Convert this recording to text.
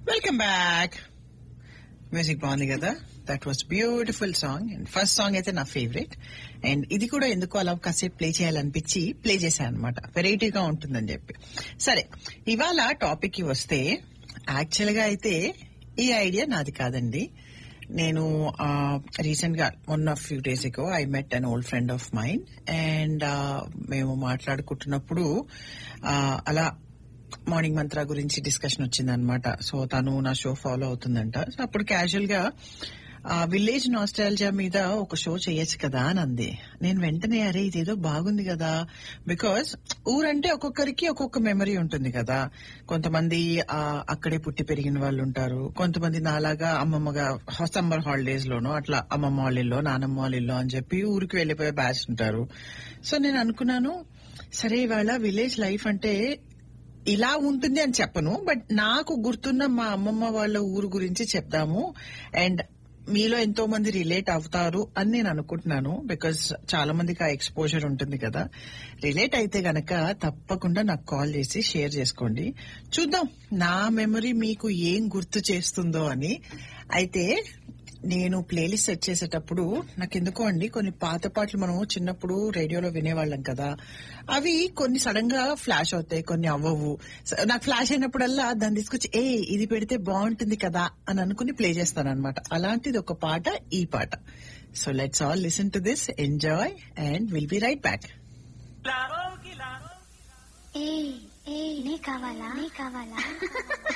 welcome back music బాగుంది కదా that was beautiful song and first song అయితే నా ఫేవరెట్ అండ్ ఇది కూడా ఎందుకు అలా కాసేపు ప్లే చేయాలనిపించి ప్లే చేశాను అనమాట వెరైటీగా ఉంటుందని చెప్పి సరే ఇవాళ టాపిక్ కి వస్తే యాక్చువల్ గా అయితే ఈ ఐడియా నాది కాదండి నేను రీసెంట్ గా one of few days ago I met an old friend of mine and మేము మాట్లాడుకుంటున్నప్పుడు uh, అలా మార్నింగ్ మంత్ర గురించి డిస్కషన్ వచ్చిందనమాట సో తను నా షో ఫాలో అవుతుందంట సో అప్పుడు క్యాజువల్ గా విలేజ్ నాస్టాలజా మీద ఒక షో చేయొచ్చు కదా అని అంది నేను వెంటనే అరే ఇదేదో బాగుంది కదా బికాస్ ఊరంటే ఒక్కొక్కరికి ఒక్కొక్క మెమరీ ఉంటుంది కదా కొంతమంది ఆ, అక్కడే పుట్టి పెరిగిన వాళ్ళు ఉంటారు కొంతమంది నాలాగా అమ్మమ్మగా సమ్మర్ హాలిడేస్ లోనో అట్లా అమ్మమ్మ వాళ్ళ ఇల్లు నానమ్మ వాళ్ళ ఇల్లు అని చెప్పి ఊరికి వెళ్లిపోయే బ్యాచ్ ఉంటారు సో నేను అనుకున్నాను సరే ఇవాళ విలేజ్ లైఫ్ అంటే ఇలా ఉంటుంది అని చెప్పను బట్ నాకు గుర్తున్న మా అమ్మమ్మ వాళ్ళ ఊరు గురించి చెప్దాము అండ్ మీలో ఎంతో మంది రిలేట్ అవుతారు అని నేను అనుకుంటున్నాను బికాస్ చాలా మందికి ఆ ఎక్స్పోజర్ ఉంటుంది కదా రిలేట్ అయితే గనక తప్పకుండా నాకు కాల్ చేసి షేర్ చేసుకోండి చూద్దాం నా మెమరీ మీకు ఏం గుర్తు చేస్తుందో అని అయితే నేను ప్లేలిస్ట్ సెట్ చేసేటప్పుడు నాకు ఎందుకో అండి కొన్ని పాత పాటలు మనం చిన్నప్పుడు రేడియోలో వినేవాళ్ళం కదా అవి కొన్ని సడన్ గా ఫ్లాష్ అవుతాయి కొన్ని అవ్వవు స- నాకు ఫ్లాష్ అయినప్పుడల్లా దాన్ని తీసుకొచ్చి ఏ ఇది పెడితే బాగుంటుంది కదా అని అనుకుని ప్లే చేస్తాను అనమాట అలాంటిది ఒక పాట ఈ పాట so let's all listen to this enjoy and will be right back ఏ ఏ నీ కావాలా నీ కావాలా